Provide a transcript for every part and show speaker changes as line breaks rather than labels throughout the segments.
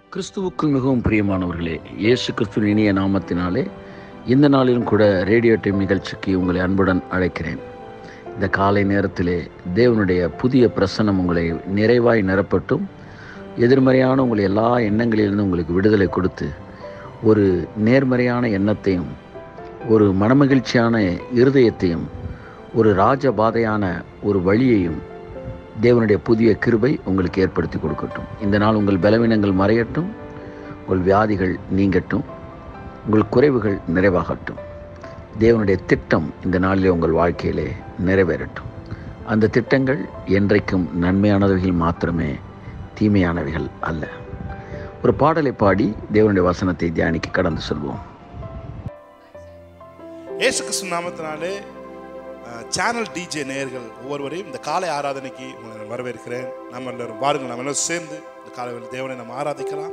கிறிஸ்துவுக்குள் மிகவும் பிரியமானவர்களே இயேசு கிறிஸ்துவின் இனிய நாமத்தினாலே இந்த நாளிலும் கூட ரேடியோ டைம் நிகழ்ச்சிக்கு உங்களை அன்புடன் அழைக்கிறேன் இந்த காலை நேரத்திலே தேவனுடைய புதிய பிரசன்னம் உங்களை நிறைவாய் நிரப்பட்டும் எதிர்மறையான உங்கள் எல்லா எண்ணங்களிலிருந்து உங்களுக்கு விடுதலை கொடுத்து ஒரு நேர்மறையான எண்ணத்தையும் ஒரு மனமகிழ்ச்சியான இருதயத்தையும் ஒரு ராஜபாதையான ஒரு வழியையும் தேவனுடைய புதிய கிருபை உங்களுக்கு ஏற்படுத்தி கொடுக்கட்டும் இந்த நாள் உங்கள் பலவீனங்கள் மறையட்டும் உங்கள் வியாதிகள் நீங்கட்டும் உங்கள் குறைவுகள் நிறைவாகட்டும் தேவனுடைய திட்டம் இந்த நாளிலே உங்கள் வாழ்க்கையிலே நிறைவேறட்டும் அந்த திட்டங்கள் என்றைக்கும் நன்மையானவைகள் மாத்திரமே தீமையானவைகள் அல்ல ஒரு பாடலை பாடி தேவனுடைய வசனத்தை தியானிக்க கடந்து செல்வோம்
இயேசு கிறிஸ்து நாமத்தினாலே சேனல் டிஜே நேயர்கள் ஒவ்வொருவரையும் இந்த காலை ஆராதனைக்கு உங்களை நான் வரவேற்கிறேன் நம்ம எல்லாரும் வாருங்கள் நம்ம எல்லாரும் சேர்ந்து இந்த காலை வேளை தேவனை நம்ம ஆராதிக்கலாம்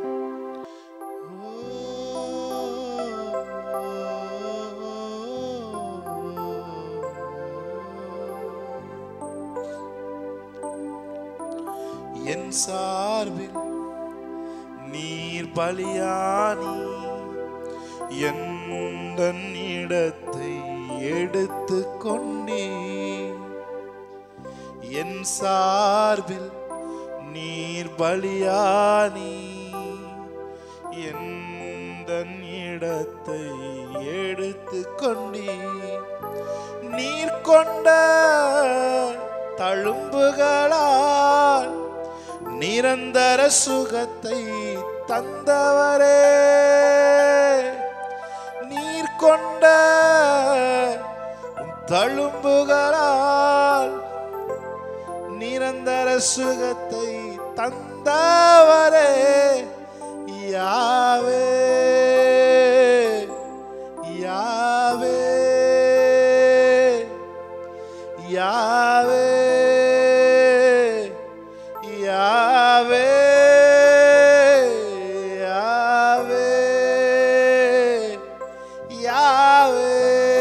என் சார்பில் நீர் பலியானி எந்த இடத்தை எடுத்து கொண்டே என் சார்பில் நீர் பலியானி எந்த இடத்தை எடுத்து கொண்டே நீர் கொண்ட தழும்புகளால் நிரந்தர சுகத்தை தந்தவரே நீர் கொண்ட உம் தழும்புகளால் நிரந்தர சுகத்தை தந்தவரே யாவே யாவே யாவே யாவே யாவே யாவே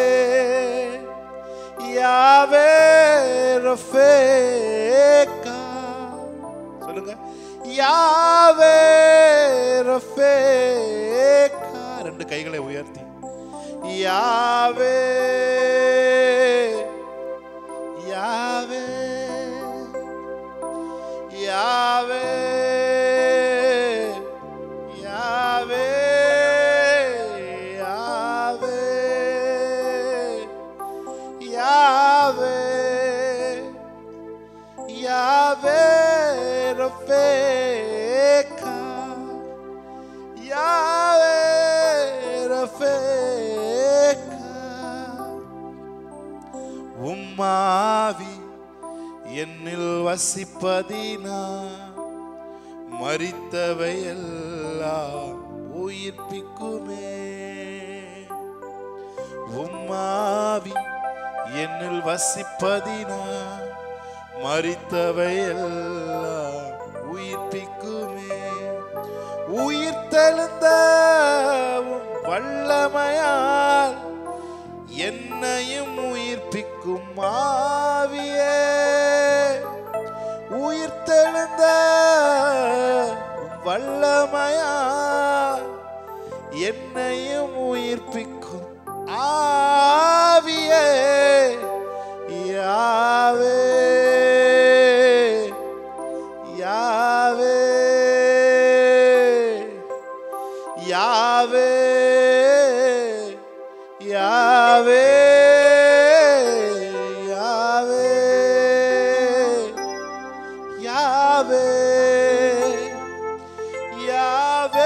யாவே ரஃபேக்கா சொல்லுங்க யாவே ரஃபேக்கா ரெண்டு கைகளை உயர்த்தி யாவே யாவே யாவே யாவே யாவே யாவே யாவே ரஃபேக்கா யாவே ரஃபேக்கா உம்மாவி என்னில் வசிப்பதினா மறித்தவை எல்லாம் உயிர்ப்பிக்குமே உம்மாவி என்னில் வசிப்பதினா மறித்தவை எல்லாம் உயிர்ப்பிக்குமே உயிர்த்தெழுந்த உம் வல்லமையால் என்னையும் உயிர்ப்பிக்கும் ஆவியே உயிர்த்தெழுந்த உம் வல்லமையால் என்னையும் உயிர்ப்பிக்கும் ஆவியே யாவே யாவே யாவே யாவே யாவே யாவே யாவே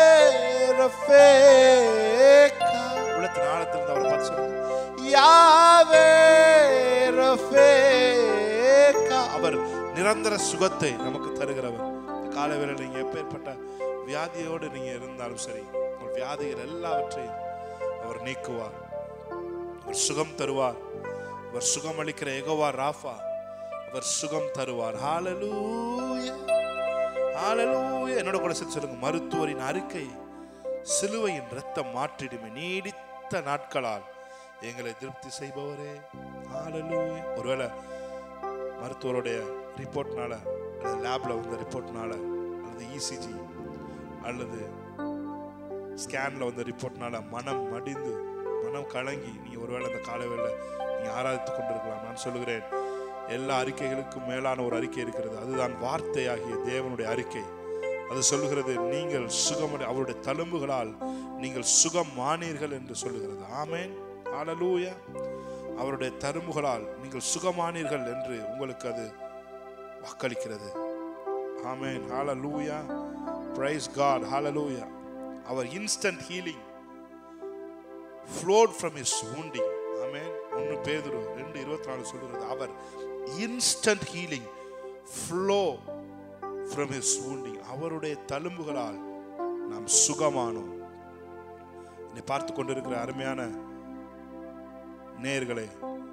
ரஃபேக்கா உள்ளத்தின் ஆழத்திலிருந்து அவரை பார்த்து சொல்லுங்க யாவே ரஃபேக்கா அவர் நிரந்தர சுகத்தை நமக்கு தருகிறவர் இந்த காலை வேளை நீங்க எப்பேற்பட்ட வியாதியோடு நீங்க இருந்தாலும் சரி உங்கள் வியாதிகள் எல்லாவற்றையும் அவர் நீக்குவார் அவர் சுகம் தருவார் அவர் சுகம் அளிக்கிற எகோவா ராஃபா அவர் சுகம் தருவார் ஹalleluya ஹalleluya என்னோட கூட சேர்த்து சொல்லுங்க மருத்துவரின் அறிக்கை சிலுவையின் ரத்தம் மாற்றிடுமே நீடித்த நாட்களால் எங்களை திருப்தி செய்பவரே ஹalleluya ஒருவேளை மருத்துவருடைய ரிப்போர்ட்னால அல்லது லேப்ல வந்த ரிப்போர்ட்னால அல்லது இசிஜி அல்லது ஸ்கேன்ல வந்த ரிப்போர்ட்னால மனம் மடிந்து மனம் கலங்கி நீங்க ஒருவேளை அந்த காலவேளை நீங்க ஆராதித்துக் கொண்டிருக்கலாம் நான் சொல்லுகிறேன் எல்லா அறிக்கைகளுக்கும் மேலான ஒரு அறிக்கை இருக்கிறது அதுதான் வார்த்தையாகிய தேவனுடைய அறிக்கை அது சொல்லுகிறது நீங்கள் சுகமடை அவருடைய தழும்புகளால் நீங்கள் சுகமானீர்கள் என்று சொல்லுகிறது ஆமென் ஹalleluya அவருடைய தழும்புகளால் நீங்கள் சுகமானீர்கள் என்று உங்களுக்கு அது வாக்களிக்கிறது ஆமென் ஹalleluya praise god hallelujah our instant healing flowed from his wounding ஆமென் ஒன்னு பேதுரு ரெண்டு இருபத்தி நாலு சொல்லுகிறது அவர் instant healing flow from his wounding அவருடைய தழும்புகளால் நாம் சுகமானோம் என்னை பார்த்து கொண்டிருக்கிற அருமையான நேயர்களே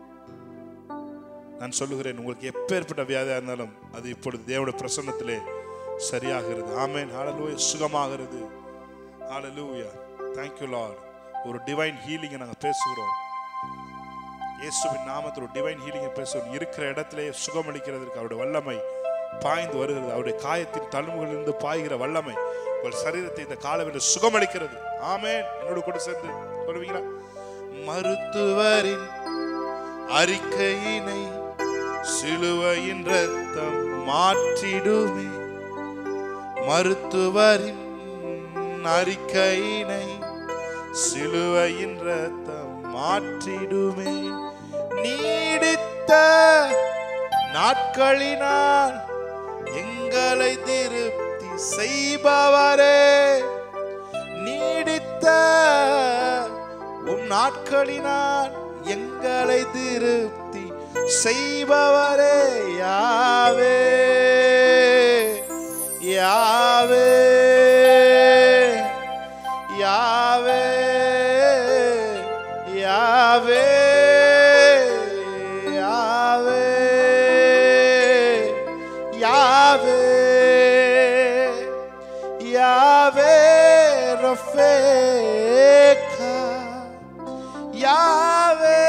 நான் சொல்லுகிறேன் உங்களுக்கு எப்பேற்பட்ட வியாதியா இருந்தாலும் அது இப்பொழுது தேவனுடைய பிரசன்னத்திலே சரியாகிறது ஆமென் ஹalleluya சுகமாகிறது ஹalleluya thank you lord ஒரு டிவைன் ஹீலிங்கை நாங்கள் பேசுகிறோம் இயேசுவின் நாமத்தில் ஒரு டிவைன் ஹீலிங்கை பேசுகிறோம் இருக்கிற இடத்திலே சுகமளிக்கிறதற்கு அவருடைய வல்லமை பாய்ந்து வருகிறது அவருடைய காயத்தின் தழும்புகளிலிருந்து பாய்கிற வல்லமை உங்கள் சரீரத்தை இந்த காலவில் சுகமளிக்கிறது ஆமென் என்னோட கூட சேர்ந்து சொல்லுவீங்களா மருத்துவரின் அறிக்கையினை சிலுவையின் ரத்தம் மாற்றிடுமே மருத்துவரின் அறிக்கையினை சிலுவையின் ரத்தம் மாற்றிடுமே நீடித்த நாட்களினால் எங்களை திருப்தி செய்பவரே நீடித்த உம் நாட்களினால் எங்களை திருப்தி செய்பவரே யாவே யாவே யாவே யாவே யாவே யாவே யாவே ரஃபேக்கா யாவே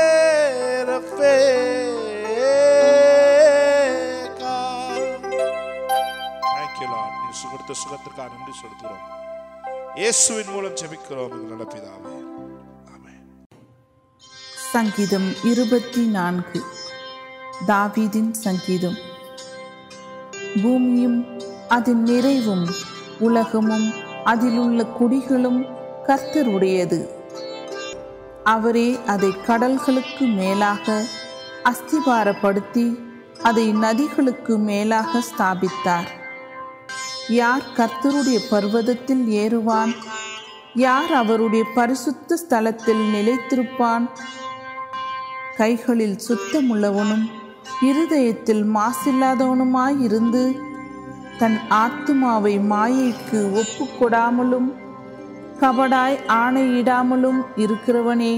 ரஃபேக்கா தேங்க்யூ லார்ட் நீ சுகத்த சுகத்திற்காக நன்றி செலுத்துகிறோம் இயேசுவின் மூலம் ஜெபிக்கிறோம் எங்கள் நல்ல பிதாவே ஆமென்
சங்கீதம் இருபத்தி நான்கு தாவீதின் சங்கீதம் பூமியும் அதன் நிறைவும் உலகமும் அதிலுள்ள குடிகளும் கர்த்தருடையது அவரே அதை கடல்களுக்கு மேலாக அஸ்திபாரப்படுத்தி அதை நதிகளுக்கு மேலாக ஸ்தாபித்தார் யார் கர்த்தருடைய பர்வதத்தில் ஏறுவான் யார் அவருடைய பரிசுத்த ஸ்தலத்தில் நிலைத்திருப்பான் கைகளில் சுத்தமுள்ளவனும் இருதயத்தில் மாசில்லாதவனுமாயிருந்து தன் ஆத்துமாவை மாயைக்கு ஒப்புக்கொடாமலும் கபடாய் ஆணையிடாமலும் இருக்கிறவனே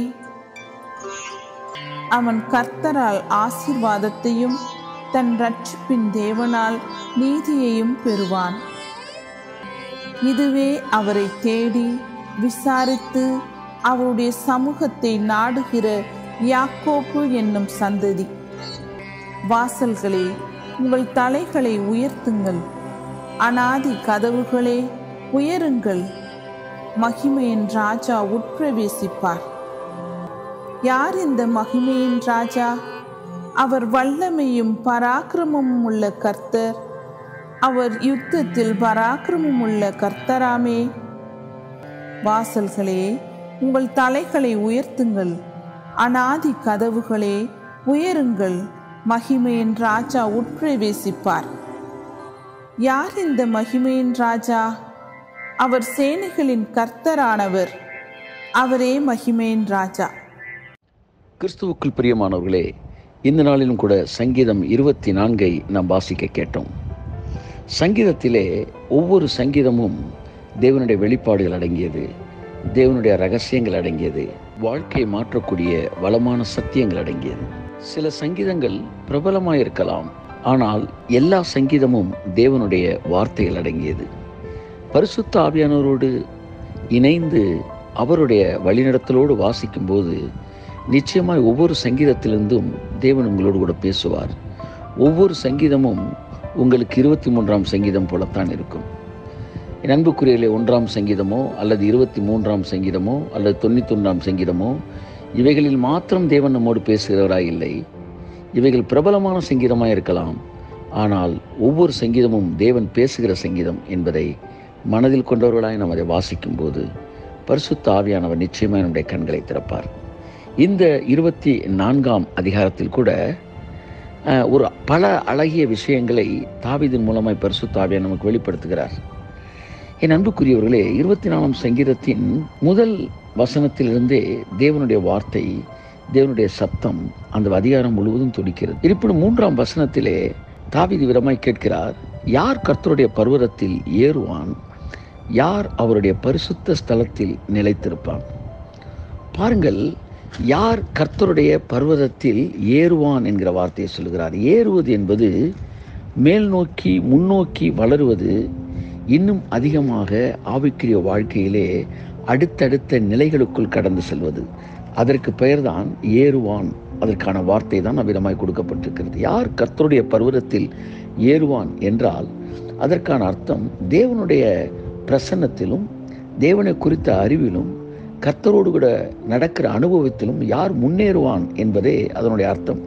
அவன் கர்த்தரால் ஆசீர்வாதத்தையும் தன் ரட்சிப்பின் தேவனால் நீதியையும் பெறுவான் இதுவே அவரை தேடி விசாரித்து அவருடைய சமூகத்தை நாடுகிற யாக்கோப்பு என்னும் சந்ததி வாசல்களே உங்கள் தலைகளை உயர்த்துங்கள் அனாதி கதவுகளே உயருங்கள் மகிமையின் ராஜா உட்பிரவேசிப்பார் யார் இந்த மகிமையின் ராஜா அவர் வல்லமையும் பராக்கிரமமும் உள்ள கர்த்தர் அவர் யுத்தத்தில் பராக்கிரமம் உள்ள கர்த்தராமே வாசல்களே உங்கள் தலைகளை உயர்த்துங்கள் அனாதி கதவுகளே உயருங்கள் மகிமையின் ராஜா உட்பிரவேசிப்பார் யார் இந்த மகிமையின் ராஜா அவர் சேனைகளின் கர்த்தரானவர் அவரே மகிமையின் ராஜா
கிறிஸ்துவுக்குள் பிரியமானவர்களே இந்த நாளிலும் கூட சங்கீதம் இருபத்தி நான்கை நாம் வாசிக்க கேட்டோம் சங்கீதத்திலே ஒவ்வொரு சங்கீதமும் தேவனுடைய வெளிப்பாடுகள் அடங்கியது தேவனுடைய ரகசியங்கள் அடங்கியது வாழ்க்கையை மாற்றக்கூடிய வளமான சத்தியங்கள் அடங்கியது சில சங்கீதங்கள் பிரபலமாயிருக்கலாம் ஆனால் எல்லா சங்கீதமும் தேவனுடைய வார்த்தைகள் அடங்கியது பரிசுத்த ஆவியானவரோடு இணைந்து அவருடைய வழிநடத்தலோடு வாசிக்கும்போது நிச்சயமாய் ஒவ்வொரு சங்கீதத்திலிருந்தும் தேவன் உங்களோடு கூட பேசுவார் ஒவ்வொரு சங்கீதமும் உங்களுக்கு இருபத்தி மூன்றாம் சங்கீதம் போலத்தான் இருக்கும் என் அன்புக்குரியலே ஒன்றாம் சங்கீதமோ அல்லது இருபத்தி மூன்றாம் சங்கீதமோ அல்லது தொண்ணூத்தொன்றாம் சங்கீதமோ இவைகளில் மாத்திரம் தேவன் நம்மோடு பேசுகிறவராய் இல்லை இவைகள் பிரபலமான சங்கீதமாக இருக்கலாம் ஆனால் ஒவ்வொரு சங்கீதமும் தேவன் பேசுகிற சங்கீதம் என்பதை மனதில் கொண்டவர்களாய் நாம் அதை வாசிக்கும்போது பரிசுத்த ஆவியானவர் நிச்சயமாக நம்முடைய கண்களை திறப்பார் இந்த இருபத்தி நான்காம் அதிகாரத்தில் கூட அஹ், ஒரு பல அழகிய விஷயங்களை தாவீதின் மூலமாய் பரிசுத்த ஆவியார் நமக்கு வெளிப்படுத்துகிறார் என் அன்புக்குரியவர்களே இருபத்தி நாலாம் சங்கீதத்தின் முதல் வசனத்திலிருந்தே தேவனுடைய வார்த்தை தேவனுடைய சத்தம் அந்த அதிகாரம் முழுவதும் துடிக்கிறது இருப்பினும் மூன்றாம் வசனத்திலே தாவீது விதமாய் கேட்கிறார் யார் கர்த்தருடைய பர்வதத்தில் ஏறுவான் யார் அவருடைய பரிசுத்த ஸ்தலத்தில் நிலைத்திருப்பான் பாருங்கள் யார் கர்த்தருடைய பர்வதத்தில் ஏறுவான் என்கிற வார்த்தையை சொல்கிறார் ஏறுவது என்பது மேல் நோக்கி முன்னோக்கி வளருவது இன்னும் அதிகமாக ஆவிக்குரிய வாழ்க்கையிலே அடுத்தடுத்த நிலைகளுக்குள் கடந்து செல்வது அதற்கு பெயர்தான் ஏறுவான் அதற்கான வார்த்தை தான் அவ்விதமாய் கொடுக்கப்பட்டிருக்கிறது யார் கர்த்தருடைய பர்வதத்தில் ஏறுவான் என்றால் அதற்கான அர்த்தம் தேவனுடைய பிரசன்னத்திலும் தேவனை குறித்த அறிவிலும் கர்த்தரோடு கூட நடக்கிற அனுபவத்திலும் யார் முன்னேறுவான் என்பதே அதனுடைய அர்த்தம்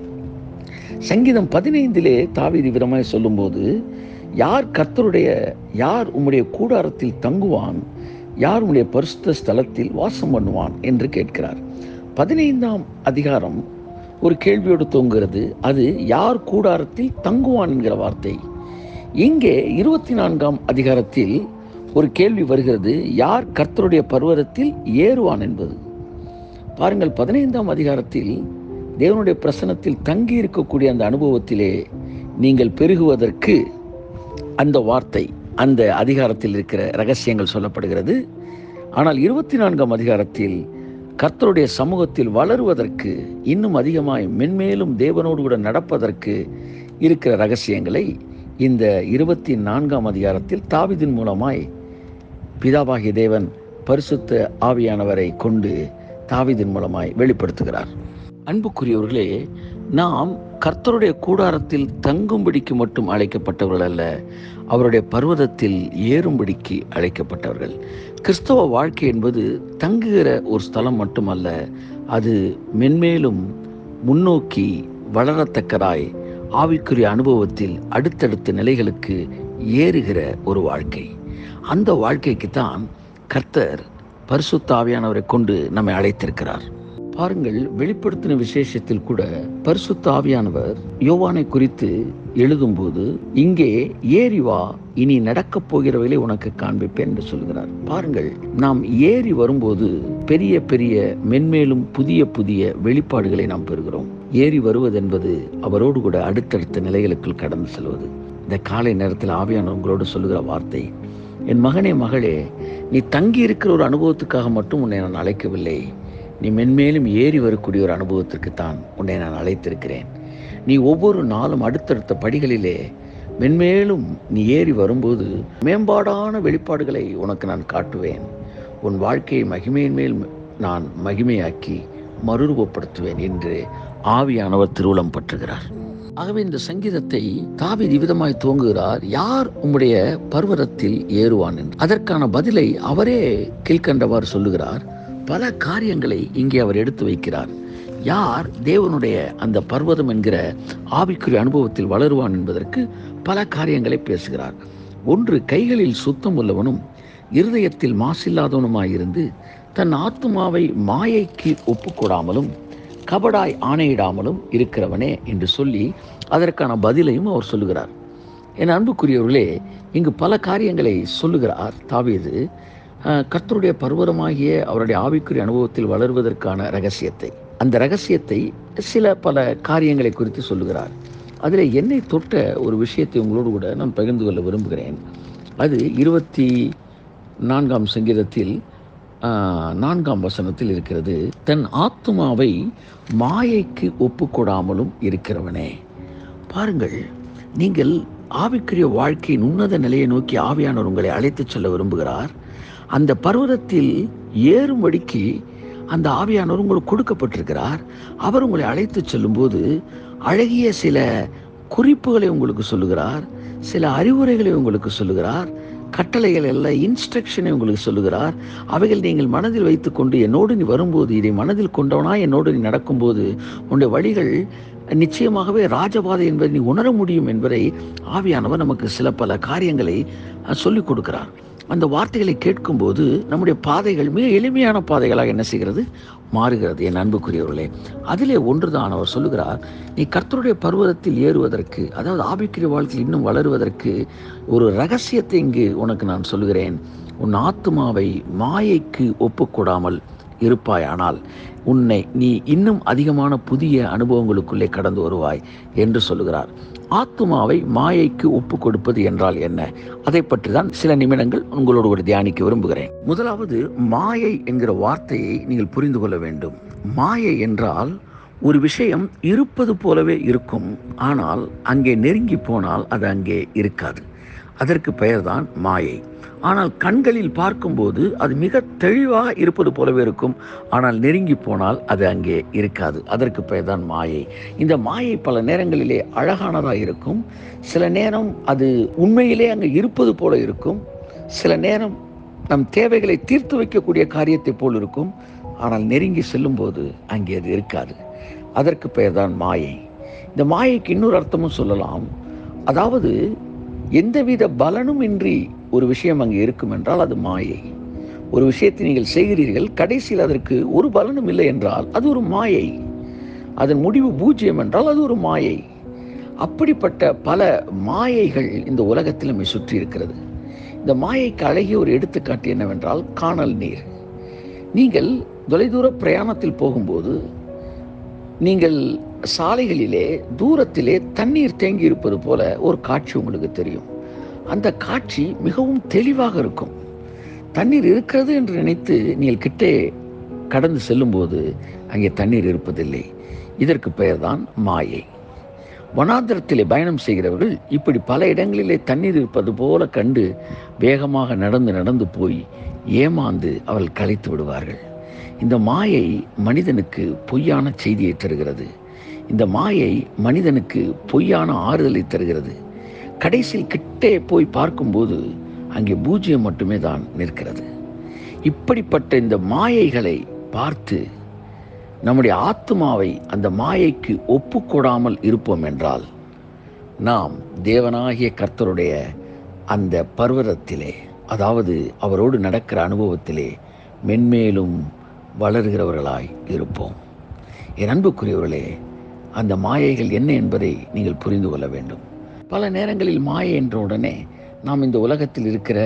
சங்கீதம் பதினைந்திலே தாவீது விதமாய் சொல்லும்போது யார் கர்த்தருடைய யார் உம்முடைய கூடாரத்தில் தங்குவான் யார் உம்முடைய பரிசுத்த ஸ்தலத்தில் வாசம் பண்ணுவான் என்று கேட்கிறார் பதினைந்தாம் அதிகாரம் ஒரு கேள்வியோடு தோங்குகிறது அது யார் கூடாரத்தில் தங்குவான் என்கிற வார்த்தை இங்கே இருபத்தி நான்காம் அதிகாரத்தில் ஒரு கேள்வி வருகிறது யார் கர்த்தருடைய பர்வதத்தில் ஏறுவான் என்பது பாருங்கள் பதினைந்தாம் அதிகாரத்தில் தேவனுடைய பிரசனத்தில் தங்கி இருக்கக்கூடிய அந்த அனுபவத்திலே நீங்கள் பெருகுவதற்கு அந்த வார்த்தை அந்த அதிகாரத்தில் இருக்கிற ரகசியங்கள் சொல்லப்படுகிறது ஆனால் இருபத்தி நான்காம் அதிகாரத்தில் கர்த்தருடைய சமூகத்தில் வளருவதற்கு இன்னும் அதிகமாய் மென்மேலும் தேவனோடு கூட நடப்பதற்கு இருக்கிற ரகசியங்களை இந்த இருபத்தி நான்காம் அதிகாரத்தில் தாவிதின் மூலமாய் பிதாவாகிய தேவன் பரிசுத்த ஆவியானவரை கொண்டு தாவிதின் மூலமாய் வெளிப்படுத்துகிறார் அன்புக்குரியவர்களே நாம் கர்த்தருடைய கூடாரத்தில் தங்கும்படிக்கு மட்டும் அழைக்கப்பட்டவர்கள் அல்ல அவருடைய பர்வதத்தில் ஏறும்படிக்கு அழைக்கப்பட்டவர்கள் கிறிஸ்தவ வாழ்க்கை என்பது தங்குகிற ஒரு ஸ்தலம் மட்டுமல்ல அது மென்மேலும் முன்னோக்கி வளரத்தக்கதாய் ஆவிக்குரிய அனுபவத்தில் அடுத்தடுத்த நிலைகளுக்கு ஏறுகிற ஒரு வாழ்க்கை அந்த வாழ்க்கைக்கு தான் கர்த்தர் பரிசுத்த ஆவியானவரை கொண்டு நம்மை அழைத்திருக்கிறார் பாருங்கள் வெளிப்படுத்தின விசேஷத்தில் கூட பரிசுத்த ஆவியானவர் யோவானை குறித்து எழுதும்போது இங்கே ஏறி வா இனி நடக்கப் போகிறவைகளை உனக்கு காண்பிப்பேன் என்று சொல்கிறார் பாருங்கள் நாம் ஏறி வரும்போது பெரிய பெரிய மென்மேலும் புதிய புதிய வெளிப்பாடுகளை நாம் பெறுகிறோம் ஏறி வருவது என்பது அவரோடு கூட அடுத்தடுத்த நிலைகளுக்குள் கடந்து செல்வது இந்த காலை நேரத்தில் ஆவியானவர் உங்களோடு சொல்லுகிற வார்த்தை என் மகனே மகளே நீ தங்கி இருக்கிற ஒரு அனுபவத்துக்காக மட்டும் உன்னை நான் அழைக்கவில்லை நீ மென்மேலும் ஏறி வரக்கூடிய ஒரு அனுபவத்திற்கு தான் உன்னை நான் அழைத்திருக்கிறேன் நீ ஒவ்வொரு நாளும் அடுத்தடுத்த படிகளிலே மென்மேலும் நீ ஏறி வரும்போது மேம்பாடான வெளிப்பாடுகளை உனக்கு நான் காட்டுவேன் உன் வாழ்க்கையை மகிமையின் மேல் நான் மகிமையாக்கி மறுரூபப்படுத்துவேன் என்று ஆவியானவர் திருவுளம் பற்றுகிறார் ஆகவே இந்த சங்கீதத்தை தாவி விதமாய் துவங்குகிறார் யார் உம்முடைய பர்வதத்தில் ஏறுவான் என்று அதற்கான பதிலை அவரே கீழ்கண்டவாறு சொல்லுகிறார் பல காரியங்களை இங்கே அவர் எடுத்து வைக்கிறார் யார் தேவனுடைய அந்த பர்வதம் என்கிற ஆவிக்குரிய அனுபவத்தில் வளருவான் என்பதற்கு பல காரியங்களை பேசுகிறார் ஒன்று கைகளில் சுத்தம் உள்ளவனும் இருதயத்தில் மாசில்லாதவனுமாயிருந்து தன் ஆத்துமாவை மாயைக்கு ஒப்புக்கொடாமலும் கபடாய் ஆணையிடாமலும் இருக்கிறவனே என்று சொல்லி அதற்கான பதிலையும் அவர் சொல்லுகிறார் என் அன்புக்குரியவர்களே இங்கு பல காரியங்களை சொல்லுகிறார் தாவீது அஹ், கர்த்தருடைய பர்வதமாகிய அவருடைய ஆவிக்குரிய அனுபவத்தில் வளருவதற்கான ரகசியத்தை அந்த ரகசியத்தை சில பல காரியங்களை குறித்து சொல்லுகிறார் அதில் என்னை தொட்ட ஒரு விஷயத்தை உங்களோடு கூட நான் பகிர்ந்து கொள்ள விரும்புகிறேன் அது இருபத்தி நான்காம் சங்கீதத்தில் ஆஹ், நான்காம் வசனத்தில் இருக்கிறது தன் ஆத்துமாவை மாயைக்கு ஒப்புக்கொடாமலும் இருக்கிறவனே பாருங்கள் நீங்கள் ஆவிக்குரிய வாழ்க்கையின் உன்னத நிலையை நோக்கி ஆவியானவர் உங்களை அழைத்துச் செல்ல விரும்புகிறார் அந்த பர்வதத்தில் ஏறும்படிக்கு அந்த ஆவியானவர் உங்களுக்கு கொடுக்கப்பட்டிருக்கிறார் அவர் உங்களை அழைத்துச் செல்லும்போது அழகிய சில குறிப்புகளை உங்களுக்கு சொல்லுகிறார் சில அறிவுரைகளை உங்களுக்கு சொல்லுகிறார் கட்டளைகள் அல்ல இன்ஸ்ட்ரக்ஷனை உங்களுக்கு சொல்லுகிறார் அவைகள் நீங்கள் மனதில் வைத்துக்கொண்டு என்னோடு நீ வரும்போது இதை மனதில் கொண்டவனா என்னோடு நீ நடக்கும்போது உன்னுடைய வழிகள் நிச்சயமாகவே ராஜபாதை என்பதை நீ உணர முடியும் என்பதை ஆவியானவர் நமக்கு சில பல காரியங்களை அஹ், சொல்லிக் கொடுக்கிறார் அந்த வார்த்தைகளை கேட்கும்போது நம்முடைய பாதைகள் மிக எளிமையான பாதைகளாக என்ன செய்கிறது மாறுகிறது என் அன்புக்குரியவர்களே அதிலே ஒன்றுதான் அவர் சொல்லுகிறார் நீ கர்த்தருடைய பர்வதத்தில் ஏறுவதற்கு அதாவது ஆபிக்குரிய வாழ்க்கையில் இன்னும் வளருவதற்கு ஒரு ரகசியத்தை இங்கு உனக்கு நான் சொல்லுகிறேன் உன் ஆத்துமாவை மாயைக்கு ஒப்புக்கொடாமல் இருப்பாயானால் உன்னை நீ இன்னும் அதிகமான புதிய அனுபவங்களுக்குள்ளே கடந்து வருவாய் என்று சொல்லுகிறார் ஆத்துமாவை மாயைக்கு ஒப்பு கொடுப்பது என்றால் என்ன அதை பற்றி தான் சில நிமிடங்கள் உங்களோடு ஒரு தியானிக்க விரும்புகிறேன் முதலாவது மாயை என்கிற வார்த்தையை நீங்கள் புரிந்து கொள்ள வேண்டும் மாயை என்றால் ஒரு விஷயம் இருப்பது போலவே இருக்கும் ஆனால் அங்கே நெருங்கி போனால் அது அங்கே இருக்காது அதற்கு பெயர்தான் மாயை ஆனால் கண்களில் பார்க்கும்போது அது மிக தெளிவாக இருப்பது போலவே இருக்கும் ஆனால் நெருங்கி போனால் அது அங்கே இருக்காது அதற்கு பெயர்தான் மாயை இந்த மாயை பல நேரங்களிலே அழகானதாக இருக்கும் சில நேரம் அது உண்மையிலே அங்கே இருப்பது போல இருக்கும் சில நேரம் நம் தேவைகளை தீர்த்து வைக்கக்கூடிய காரியத்தை போல் இருக்கும் ஆனால் நெருங்கி செல்லும்போது அங்கே அது இருக்காது அதற்கு பெயர்தான் மாயை இந்த மாயைக்கு இன்னொரு அர்த்தமும் சொல்லலாம் அதாவது எந்தவித பலனும் இன்றி ஒரு விஷயம் அங்கே இருக்கும் என்றால் அது மாயை ஒரு விஷயத்தை நீங்கள் செய்கிறீர்கள் கடைசியில் அதற்கு ஒரு பலனும் இல்லை என்றால் அது ஒரு மாயை அதன் முடிவு பூஜ்ஜியம் என்றால் அது ஒரு மாயை அப்படிப்பட்ட பல மாயைகள் இந்த உலகத்தில் நம்மை சுற்றி இருக்கிறது இந்த மாயைக்கு அழகிய ஒரு எடுத்துக்காட்டு என்னவென்றால் காணல் நீர் நீங்கள் தொலைதூர பிரயாணத்தில் போகும்போது நீங்கள் சாலைகளிலே தூரத்திலே தண்ணீர் தேங்கி இருப்பது போல ஒரு காட்சி உங்களுக்கு தெரியும் அந்த காட்சி மிகவும் தெளிவாக இருக்கும் தண்ணீர் இருக்கிறது என்று நினைத்து நீங்கள் கிட்டே கடந்து செல்லும்போது அங்கே தண்ணீர் இருப்பதில்லை இதற்கு பெயர்தான் மாயை வனாந்திரத்திலே பயணம் செய்கிறவர்கள் இப்படி பல இடங்களிலே தண்ணீர் இருப்பது போல கண்டு வேகமாக நடந்து நடந்து போய் ஏமாந்து அவர்கள் கலைத்து விடுவார்கள் இந்த மாயை மனிதனுக்கு பொய்யான செய்தியை தருகிறது இந்த மாயை மனிதனுக்கு பொய்யான ஆறுதலை தருகிறது கடைசியில் கிட்டே போய் பார்க்கும்போது அங்கே பூஜ்ஜியம் மட்டுமே தான் நிற்கிறது இப்படிப்பட்ட இந்த மாயைகளை பார்த்து நம்முடைய ஆத்மாவை அந்த மாயைக்கு ஒப்புக்கொடாமல் இருப்போம் என்றால் நாம் தேவனாகிய கர்த்தருடைய அந்த பர்வதத்திலே அதாவது அவரோடு நடக்கிற அனுபவத்திலே மென்மேலும் வளர்கிறவர்களாய் இருப்போம் என் அன்புக்குரியவர்களே அந்த மாயைகள் என்ன என்பதை நீங்கள் புரிந்து கொள்ள வேண்டும் பல நேரங்களில் மாயை என்ற உடனே நாம் இந்த உலகத்தில் இருக்கிற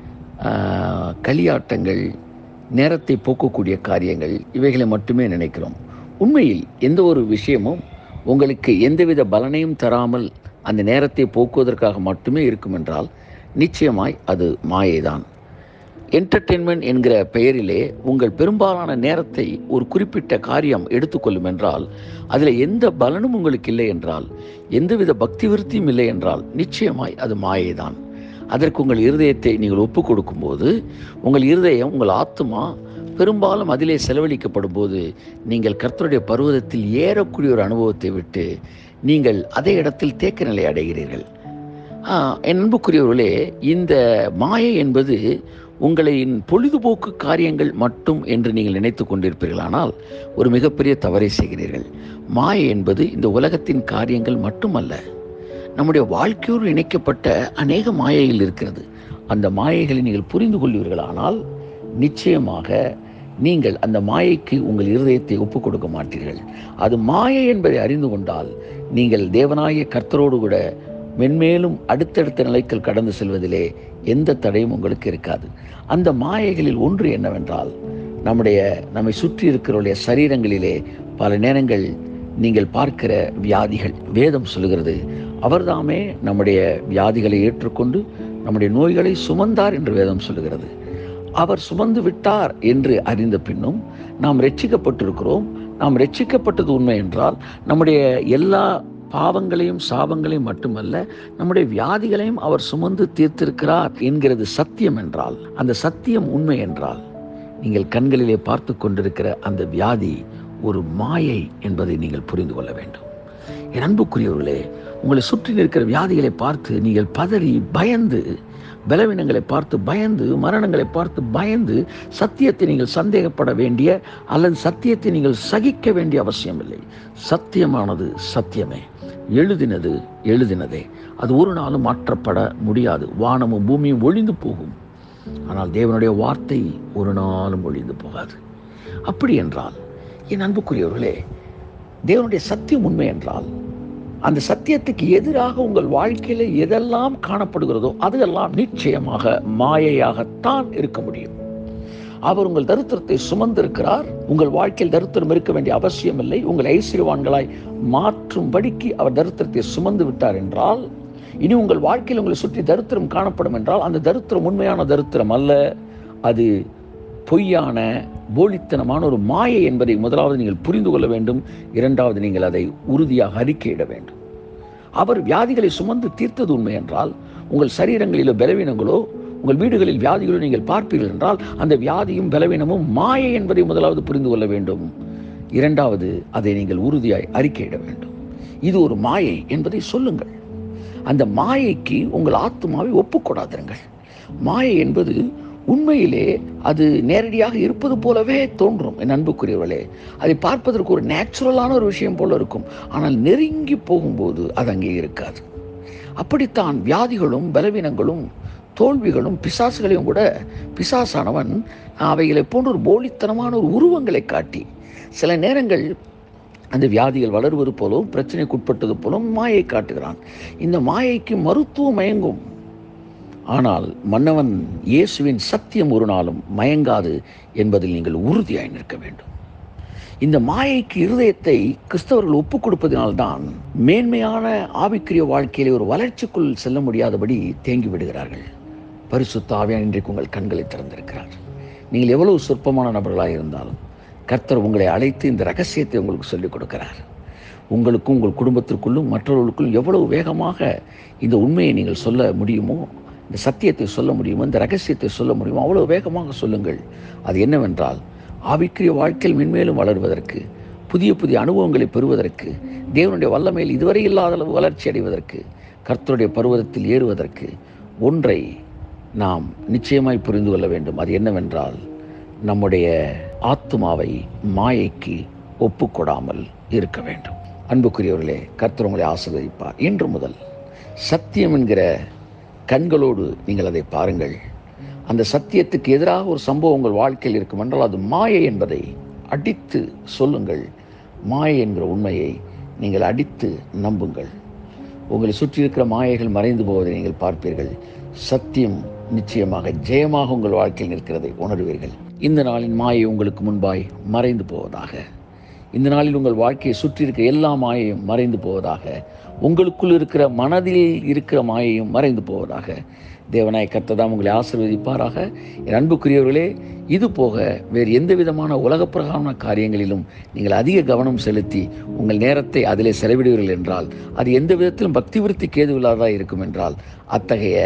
ஆஹ், களியாட்டங்கள் நேரத்தை போக்கக்கூடிய காரியங்கள் இவைகளை மட்டுமே நினைக்கிறோம் உண்மையில் எந்த ஒரு விஷயமும் உங்களுக்கு எந்தவித பலனையும் தராமல் அந்த நேரத்தை போக்குவதற்காக மட்டுமே இருக்கும் என்றால் நிச்சயமாய் அது மாயைதான் என்டர்டெயின்மெண்ட் என்கிற பெயரிலே உங்கள் பெரும்பாலான நேரத்தை ஒரு குறிப்பிட்ட காரியம் எடுத்துக்கொள்ளும் என்றால் அதில் எந்த பலனும் உங்களுக்கு இல்லை என்றால் எந்தவித பக்தி விருத்தியும் இல்லை என்றால் நிச்சயமாய் அது மாயைதான் அதற்கு உங்கள் இருதயத்தை நீங்கள் ஒப்பு கொடுக்கும்போது உங்கள் இருதயம் உங்கள் ஆத்துமா பெரும்பாலும் அதிலே செலவழிக்கப்படும் போது நீங்கள் கர்த்தருடைய பருவதத்தில் ஏறக்கூடிய ஒரு அனுபவத்தை விட்டு நீங்கள் அதே இடத்தில் தேக்க நிலை அடைகிறீர்கள் ஆ, என் அன்புக்குரியவர்களே இந்த மாயை என்பது உங்களின் பொழுதுபோக்கு காரியங்கள் மட்டும் என்று நீங்கள் நினைத்து கொண்டிருப்பீர்களானால் ஒரு மிகப்பெரிய தவறை செய்கிறீர்கள் மாயை என்பது இந்த உலகத்தின் காரியங்கள் மட்டுமல்ல நம்முடைய வாழ்க்கையோடு இணைக்கப்பட்ட அநேக மாயைகள் இருக்கிறது அந்த மாயைகளை நீங்கள் புரிந்து கொள்வீர்களானால் நிச்சயமாக நீங்கள் அந்த மாயைக்கு உங்கள் இருதயத்தை ஒப்புக் கொடுக்க மாட்டீர்கள் அது மாயை என்பதை அறிந்து கொண்டால் நீங்கள் தேவனாகிய கர்த்தரோடு கூட மென்மேலும் அடுத்தடுத்த நிலைக்கு கடந்து செல்வதிலே எந்த தடையும் உங்களுக்கு இருக்காது அந்த மாயைகளில் ஒன்று என்னவென்றால் நம்முடைய நம்மை சுற்றி இருக்கிறவருடைய சரீரங்களிலே பல நேரங்கள் நீங்கள் பார்க்கிற வியாதிகள் வேதம் சொல்லுகிறது அவர்தாமே நம்முடைய வியாதிகளை ஏற்றுக்கொண்டு நம்முடைய நோய்களை சுமந்தார் என்று வேதம் சொல்லுகிறது அவர் சுமந்து விட்டார் என்று அறிந்த பின்னும் நாம் ரட்சிக்கப்பட்டிருக்கிறோம் நாம் ரட்சிக்கப்பட்டது உண்மை என்றால் நம்முடைய எல்லா பாவங்களையும் சாபங்களையும் மட்டுமல்ல நம்முடைய வியாதிகளையும் அவர் சுமந்து தீர்த்திருக்கிறார் என்கிறது சத்தியம் என்றால் அந்த சத்தியம் உண்மை என்றால் நீங்கள் கண்களிலே பார்த்து கொண்டிருக்கிற அந்த வியாதி ஒரு மாயை என்பதை நீங்கள் புரிந்து கொள்ள வேண்டும் என் அன்புக்குரியவர்களே உங்களை சுற்றி நிற்கிற வியாதிகளை பார்த்து நீங்கள் பதறி பயந்து பலவீனங்களை பார்த்து பயந்து மரணங்களை பார்த்து பயந்து சத்தியத்தை நீங்கள் சந்தேகப்பட வேண்டிய அல்லது சத்தியத்தை நீங்கள் சகிக்க வேண்டிய அவசியமில்லை சத்தியமானது சத்தியமே எழுதினது எழுதினதே அது ஒரு நாளும் மாற்றப்பட முடியாது வானமும் பூமியும் ஒழிந்து போகும் ஆனால் தேவனுடைய வார்த்தை ஒரு நாளும் ஒழிந்து போகாது அப்படி என்றால் என் அன்புக்குரியவர்களே தேவனுடைய சத்தியம் உண்மை என்றால் அந்த சத்தியத்துக்கு எதிராக உங்கள் வாழ்க்கையில் எதெல்லாம் காணப்படுகிறதோ அதெல்லாம் நிச்சயமாக மாயையாகத்தான் இருக்க முடியும் அவர் உங்கள் தரித்திரத்தை சுமந்திருக்கிறார் உங்கள் வாழ்க்கையில் தரித்திரம் இருக்க வேண்டிய அவசியம் இல்லை உங்கள் ஐஸ்வர்யவான்களாய் மாற்றும்படிக்கு அவர் தரித்திரத்தை சுமந்து விட்டார் என்றால் இனி உங்கள் வாழ்க்கையில் உங்களை சுற்றி தரித்திரம் காணப்படும் என்றால் அந்த தரித்திரம் உண்மையான தரித்திரம் அல்ல அது பொய்யான போலித்தனமான ஒரு மாயை என்பதை முதலாவது நீங்கள் புரிந்து கொள்ள வேண்டும் இரண்டாவது நீங்கள் அதை உறுதியாக அறிக்கையிட வேண்டும் அவர் வியாதிகளை சுமந்து தீர்த்தது உண்மை என்றால் உங்கள் சரீரங்களிலோ பலவீனங்களோ உங்கள் வீடுகளில் வியாதிகளோ நீங்கள் பார்ப்பீர்கள் என்றால் அந்த வியாதியும் பலவீனமும் மாயை என்பதை முதலாவது புரிந்து கொள்ள வேண்டும் இரண்டாவது அதை நீங்கள் உறுதியாய் அறிக்கையிட வேண்டும் இது ஒரு மாயை என்பதை சொல்லுங்கள் அந்த மாயைக்கு உங்கள் ஆத்மாவை ஒப்புக்கொடாதிருங்கள் மாயை என்பது உண்மையிலே அது நேரடியாக இருப்பது போலவே தோன்றும் என் அன்புக்குரியவர்களே அதை பார்ப்பதற்கு ஒரு நேச்சுரலான ஒரு விஷயம் போல இருக்கும் ஆனால் நெருங்கி போகும்போது அது அங்கே இருக்காது அப்படித்தான் வியாதிகளும் பலவீனங்களும் தோல்விகளும் பிசாசுகளையும் கூட பிசாசானவன் அவைகளை போன்ற ஒரு போலித்தனமான ஒரு உருவங்களை காட்டி சில நேரங்கள் அந்த வியாதிகள் வளருவது போலவும் பிரச்சனைக்குட்பட்டது போலவும் மாயை காட்டுகிறான் இந்த மாயைக்கு மருத்துவம் மயங்கும் ஆனால் மன்னவன் இயேசுவின் சத்தியம் ஒரு நாளும் மயங்காது என்பதில் நீங்கள் உறுதியாய் நிற்க வேண்டும் இந்த மாயைக்கு இருதயத்தை கிறிஸ்தவர்கள் ஒப்புக் கொடுப்பதினால்தான் மேன்மையான ஆவிக்குரிய வாழ்க்கையிலே ஒரு வளர்ச்சிக்குள் செல்ல முடியாதபடி தேங்கி விடுகிறார்கள் பரிசுத்த ஆவியான் இன்றைக்கு உங்கள் கண்களை திறந்திருக்கிறார் நீங்கள் எவ்வளவு சொற்பமான நபர்களாக இருந்தாலும் கர்த்தர் உங்களை அழைத்து இந்த ரகசியத்தை உங்களுக்கு சொல்லிக் கொடுக்கிறார் உங்களுக்கும் உங்கள் குடும்பத்திற்குள்ளும் மற்றவர்களுக்கும் எவ்வளவு வேகமாக இந்த உண்மையை நீங்கள் சொல்ல முடியுமோ இந்த சத்தியத்தை சொல்ல முடியுமோ இந்த ரகசியத்தை சொல்ல முடியுமோ அவ்வளோ வேகமாக சொல்லுங்கள் அது என்னவென்றால் ஆவிக்குரிய வாழ்க்கையில் மென்மேலும் வளர்வதற்கு புதிய புதிய அனுபவங்களை பெறுவதற்கு தேவனுடைய வல்லமையில் இதுவரை இல்லாத அளவு வளர்ச்சி அடைவதற்கு கர்த்தருடைய பருவதத்தில் ஏறுவதற்கு ஒன்றை நாம் நிச்சயமாய் புரிந்து கொள்ள வேண்டும் அது என்னவென்றால் நம்முடைய ஆத்மாவை மாயைக்கு ஒப்புக்கொடாமல் இருக்க வேண்டும் அன்புக்குரியவர்களே கர்த்தர் உங்களை ஆசீர்வதிப்பார் இன்று முதல் சத்தியம் என்கிற கண்களோடு நீங்கள் அதை பாருங்கள் அந்த சத்தியத்துக்கு எதிராக ஒரு சம்பவம் உங்கள் வாழ்க்கையில் இருக்கும் என்றால் அது மாயை என்பதை அடித்து சொல்லுங்கள் மாயை என்கிற உண்மையை நீங்கள் அடித்து நம்புங்கள் உங்களை சுற்றி இருக்கிற மாயைகள் மறைந்து போவதை நீங்கள் பார்ப்பீர்கள் சத்தியம் நிச்சயமாக ஜெயமாக உங்கள் வாழ்க்கையில் நிற்கிறதை உணர்வீர்கள் இந்த நாளின் மாயை உங்களுக்கு முன்பாய் மறைந்து போவதாக இந்த நாளில் உங்கள் வாழ்க்கையை சுற்றி இருக்கிற எல்லா மாயையும் மறைந்து போவதாக உங்களுக்குள் இருக்கிற மனதில் இருக்கிற மாயையும் மறைந்து போவதாக தேவனாய் கர்த்ததாம் உங்களை ஆசீர்வதிப்பாராக என் அன்புக்குரியவர்களே இது போக வேறு எந்த விதமான உலகப் பிரகாரமான காரியங்களிலும் நீங்கள் அதிக கவனம் செலுத்தி உங்கள் நேரத்தை அதிலே செலவிடுவீர்கள் என்றால் அது எந்த விதத்திலும் பக்தி விருத்திக்கு ஏதுவில்லாததாக இருக்கும் என்றால் அத்தகைய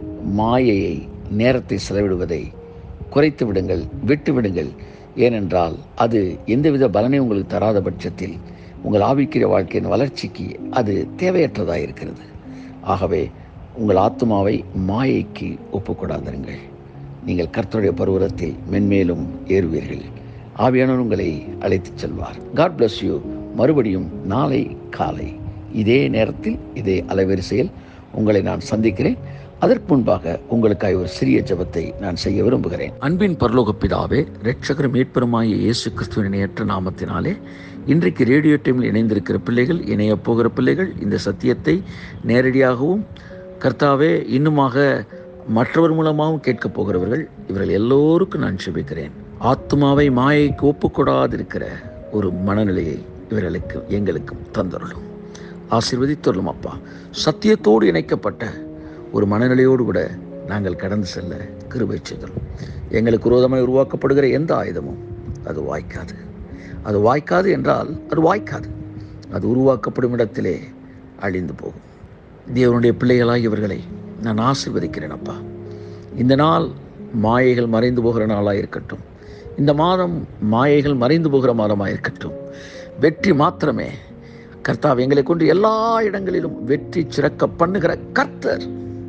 மாயையை நேரத்தை செலவிடுவதை குறைத்து விடுங்கள் விட்டு விடுங்கள் ஏனென்றால் அது எந்தவித பலனை உங்களுக்கு தராத பட்சத்தில் உங்கள் ஆவிக்கிற வாழ்க்கையின் வளர்ச்சிக்கு அது தேவையற்றதாக இருக்கிறது ஆகவே உங்கள் ஆத்மாவை மாயைக்கு ஒப்புக்கொடாதிருங்கள் நீங்கள் கர்த்தருடைய பருவத்தில் மென்மேலும் ஏறுவீர்கள் ஆவியானவர் உங்களை அழைத்துச் செல்வார் காட் bless யூ மறுபடியும் நாளை காலை இதே நேரத்தில் இதே அலைவரிசையில் உங்களை நான் சந்திக்கிறேன் அதற்கு முன்பாக உங்களுக்காய் ஒரு சிறிய ஜெபத்தை நான் செய்ய விரும்புகிறேன் அன்பின் பரலோக பிதாவே இரட்சகர் மீட்பெருமாய இயேசு கிறிஸ்துவின் இணையற்ற நாமத்தினாலே இன்றைக்கு ரேடியோ டைமில் இணைந்திருக்கிற பிள்ளைகள் இணையப் போகிற பிள்ளைகள் இந்த சத்தியத்தை நேரடியாகவும் கர்த்தாவே இன்னுமாக மற்றவர் மூலமாகவும் கேட்கப் போகிறவர்கள் இவர்கள் எல்லோருக்கும் நான் செபிக்கிறேன் ஆத்மாவை மாயைக்கு ஒப்புக்கொடாதிருக்கிற ஒரு மனநிலையை இவர்களுக்கு எங்களுக்கும் தந்தருளும் ஆசீர்வதித்தருளும் அப்பா சத்தியத்தோடு இணைக்கப்பட்ட ஒரு மனநிலையோடு கூட நாங்கள் கடந்து செல்ல கிருபை செய்தலும் எங்களுக்கு விரோதமாக உருவாக்கப்படுகிற எந்த ஆயுதமும் அது வாய்க்காது அது வாய்க்காது என்றால் அது வாய்க்காது அது உருவாக்கப்படும் இடத்திலே அழிந்து போகும் தேவனுடைய பிள்ளைகளாக இவர்களை நான் ஆசீர்வதிக்கிறேன் அப்பா இந்த நாள் மாயைகள் மறைந்து போகிற நாளாக இருக்கட்டும் இந்த மாதம் மாயைகள் மறைந்து போகிற மாதமாக இருக்கட்டும் வெற்றி மாத்திரமே கர்த்தாவை எங்களை கொண்டு எல்லா இடங்களிலும் வெற்றி சிறக்க பண்ணுகிற கர்த்தர்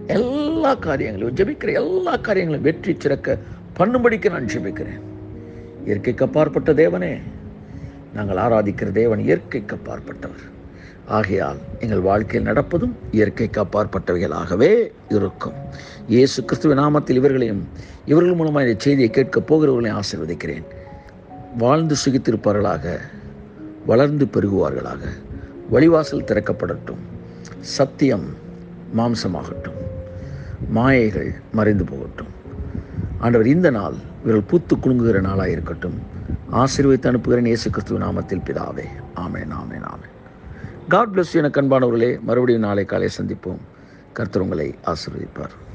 எல்லா காரியங்களும் ஜெபிக்கிற எல்லா காரியங்களும் வெற்றி சிறக்க பண்ணும்படிக்கு நான் ஜெபிக்கிறேன் இயற்கைக்கு அப்பாற்பட்ட தேவனே நாங்கள் ஆராதிக்கிற தேவன் இயற்கைக்கு அப்பாற்பட்டவர் ஆகையால் எங்கள் வாழ்க்கையில் நடப்பதும் இயற்கைக்கு அப்பாற்பட்டவைகளாகவே இருக்கும் இயேசு கிறிஸ்துவ நாமத்தில் இவர்களையும் இவர்கள் மூலமாக இந்த செய்தியை கேட்கப் போகிறவர்களையும் ஆசீர்வதிக்கிறேன் வாழ்ந்து சுகித்திருப்பார்களாக வளர்ந்து பெருகுவார்களாக வழிவாசல் திறக்கப்படட்டும் சத்தியம் மாம்சமாகட்டும் மாயைகள் மறைந்து போகட்டும் ஆண்டவர் இந்த நாள் இவர்கள் பூத்து குலுங்குகிற நாளாக இருக்கட்டும் ஆசீர்வதித்து அனுப்புகிறேன் இயேசு கிறிஸ்துவ நாமத்தில் பிதாவே ஆமென் ஆமென் ஆமென் காட் பிளஸ் என கண்பானவர்களே மறுபடியும் நாளை காலை சந்திப்போம் கர்த்தர் உங்களை ஆசீர்வதிப்பார்